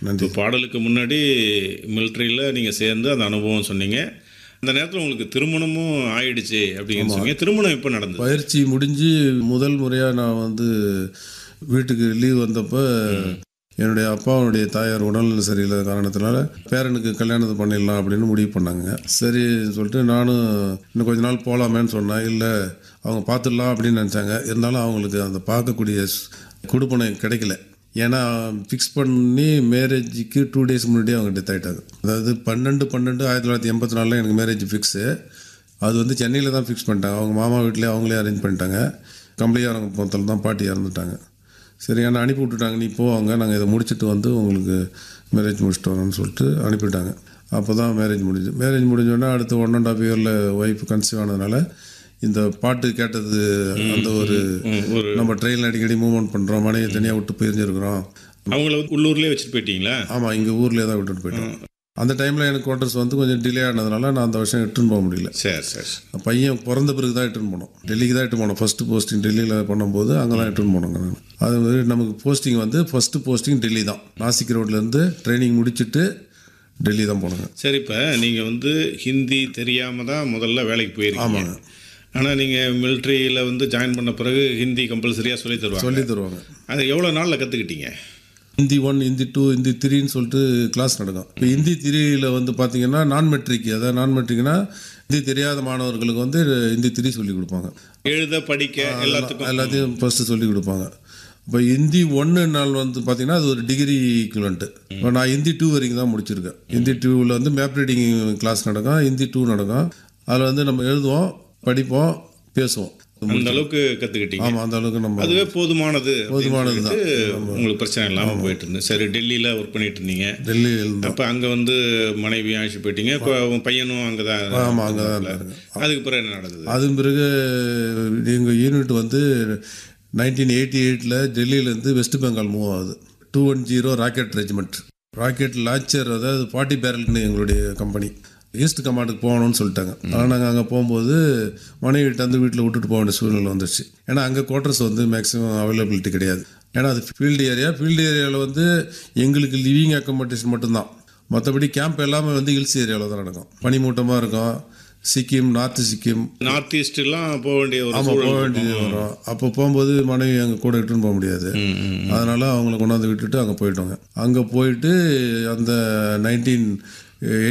நன்றி இப்போ பாடலுக்கு முன்னாடி மிலிட்ரியில் நீங்கள் சேர்ந்து அந்த அனுபவம் சொன்னீங்க அந்த நேரத்தில் உங்களுக்கு திருமணமும் ஆயிடுச்சு அப்படின்னு சொன்னீங்க திருமணம் எப்போ நடந்தது பயிற்சி முடிஞ்சு முதல் முறையாக நான் வந்து வீட்டுக்கு லீவ் வந்தப்போ என்னுடைய அப்பாவுடைய தாயார் உடல்நிலை சரியில்லாத காரணத்தினால பேரனுக்கு கல்யாணத்தை பண்ணிடலாம் அப்படின்னு முடிவு பண்ணாங்க சரி சொல்லிட்டு நானும் இன்னும் கொஞ்ச நாள் போகலாமேன்னு சொன்னேன் இல்லை அவங்க பார்த்துடலாம் அப்படின்னு நினச்சாங்க இருந்தாலும் அவங்களுக்கு அந்த பார்க்கக்கூடிய ஸ்- கொடுப்பனை கிடைக்கல ஏன்னா ஃபிக்ஸ் பண்ணி மேரேஜுக்கு டூ டேஸ் முன்னாடியே அவங்க டெத் ஆகிட்டாங்க அதாவது பன்னெண்டு பன்னெண்டு ஆயிரத்தி தொள்ளாயிரத்தி எண்பத்தி நாலில் எனக்கு மேரேஜ் ஃபிக்ஸு அது வந்து சென்னையில் தான் ஃபிக்ஸ் பண்ணிட்டாங்க அவங்க மாமா வீட்டிலே அவங்களே அரேஞ்ச் பண்ணிட்டாங்க கம்பளியாரங்க போத்தில் தான் பாட்டி இறந்துட்டாங்க சரி என்னை அனுப்பி விட்டுட்டாங்க நீ போவாங்க நாங்கள் இதை முடிச்சுட்டு வந்து உங்களுக்கு மேரேஜ் முடிச்சுட்டு வரோம்னு சொல்லிட்டு அனுப்பிவிட்டாங்க அப்போ தான் மேரேஜ் முடிஞ்சு மேரேஜ் முடிஞ்சோடனே அடுத்து ஒன் அண்ட் ஆஃப் இயரில் ஒய்ஃப் கன்சீவ் ஆனதுனால இந்த பாட்டு கேட்டது அந்த ஒரு ம், ஒரு நம்ம ட்ரெயினில் அடிக்கடி மூவ்மெண்ட் பண்ணுறோம் மனையை தனியாக விட்டு பிரிஞ்சிருக்கிறோம் அவங்கள வந்து உள்ளூர்லேயே வச்சுட்டு போயிட்டீங்களா ஆமாம் இங்கே ஊர்லேயே தான் விட்டுட்டு போயிட்டோம் அந்த டைமில் எனக்கு குவார்ட்டர்ஸ் வந்து கொஞ்சம் டிலே ஆனதுனால நான் அந்த வருஷம் எட்டுன்னு போக முடியல சரி சரி பையன் பிறந்த பிறகு தான் எட்டுன்னு போனோம் டெல்லிக்கு தான் எட்டு போனோம் ஃபஸ்ட்டு போஸ்டிங் டெல்லியில் பண்ணும்போது அங்கே தான் எட்டுன்னு போனோங்க நான் அது மாதிரி நமக்கு போஸ்டிங் வந்து ஃபஸ்ட்டு போஸ்டிங் டெல்லி தான் நாசிக் ரோட்லேருந்து ட்ரைனிங் முடிச்சுட்டு டெல்லி தான் போனோங்க சரி இப்போ நீங்கள் வந்து ஹிந்தி தெரியாமல் தான் முதல்ல வேலைக்கு போயிருக்கீங்க ஆமாங்க. ஆனால் நீங்கள் மிலிட்ரியில் வந்து ஜாயின் பண்ண பிறகு ஹிந்தி கம்பல்சரியாக சொல்லி தருவாங்க சொல்லி தருவாங்க அது எவ்வளோ நாளில் கற்றுக்கிட்டீங்க ஹிந்தி ஒன் ஹிந்தி டூ ஹிந்தி த்ரீன்னு சொல்லிட்டு கிளாஸ் நடக்கும் இப்போ ஹிந்தி த்ரீயில் வந்து பார்த்தீங்கன்னா நான் மெட்ரிக் அதாவது நான் மெட்ரிக்னா ஹிந்தி தெரியாத மாணவர்களுக்கு வந்து ஹிந்தி த்ரீ சொல்லி கொடுப்பாங்க எழுத படிக்க எல்லாத்துக்கும் எல்லாத்தையும் ஃபஸ்ட்டு சொல்லி கொடுப்பாங்க இப்போ ஹிந்தி ஒன்று நாள் வந்து பார்த்தீங்கன்னா அது ஒரு டிகிரி ஈக்குவலண்ட்டு இப்போ நான் ஹிந்தி டூ வரைக்கும் தான் முடிச்சிருக்கேன் ஹிந்தி டூவில் வந்து மேப் ரீடிங் கிளாஸ் நடக்கும் ஹிந்தி டூ நடக்கும் அதில் வந்து நம்ம எழுதுவோம் படிப்போம் பேசுவோம் அந்த அளவுக்கு கற்றுக்கிட்டீங்க ஆமாம் அந்த அளவுக்கு நம்ம அதுவே போதுமானது போதுமானது அப்படின்னு சொல்லிட்டு உங்களுக்கு பிரச்சனை இல்லாமல் போயிட்டு இருந்தது சரி டெல்லியில் ஒர்க் பண்ணிட்டு இருந்தீங்க டெல்லியில் தான் அப்போ அங்கே வந்து மனைவி அழைச்சி போயிட்டீங்க இப்போ உன் பையனும் அங்கே தான் ஆமாம் அங்கே தான் இருந்தாருங்க அதுக்கு பிறகு என்ன நடந்தது அதன் பிறகு எங்கள் யூனிட் வந்து நைன்டீன் எயிட்டி எயிட்டில் டெல்லியிலேருந்து வெஸ்ட் பெங்கால் மூவ் ஆகுது two one zero rocket regiment rocket launcher அதாவது ஃபார்ட்டி பேரல்னு எங்களுடைய கம்பெனி ஈஸ்ட் கமாண்டுக்கு போகணும்னு சொல்லிட்டாங்க ஆனால் நாங்கள் அங்கே போகும்போது மனைவி வீட்டை வந்து வீட்டில் விட்டுட்டு போக வேண்டிய சூழ்நிலை வந்துருச்சு ஏன்னா அங்கே குவார்ட்டர்ஸ் வந்து மேக்ஸிமம் அவைலபிலிட்டி கிடையாது ஏன்னா அது ஃபீல்டு ஏரியா ஃபீல்டு ஏரியாவில் வந்து எங்களுக்கு லிவிங் அக்கமடேஷன் மட்டும்தான் மற்றபடி கேம்ப் எல்லாமே வந்து ஹில்ஸ் ஏரியாவில் தான் நடக்கும் பனிமூட்டமாக இருக்கும் சிக்கிம் நார்த்து சிக்கிம் நார்த் ஈஸ்ட்லாம் போக வேண்டிய ஒரு ஆமாம் போக சூழல் வேண்டியது வரும் அப்போ போகும்போது மனைவி அங்கே கூட இட்டுன்னு போக முடியாது ம், ம். அதனால் அவங்கள கொண்டாந்து விட்டுட்டு அங்கே போயிட்டோங்க அங்கே போயிட்டு அந்த நைன்டீன்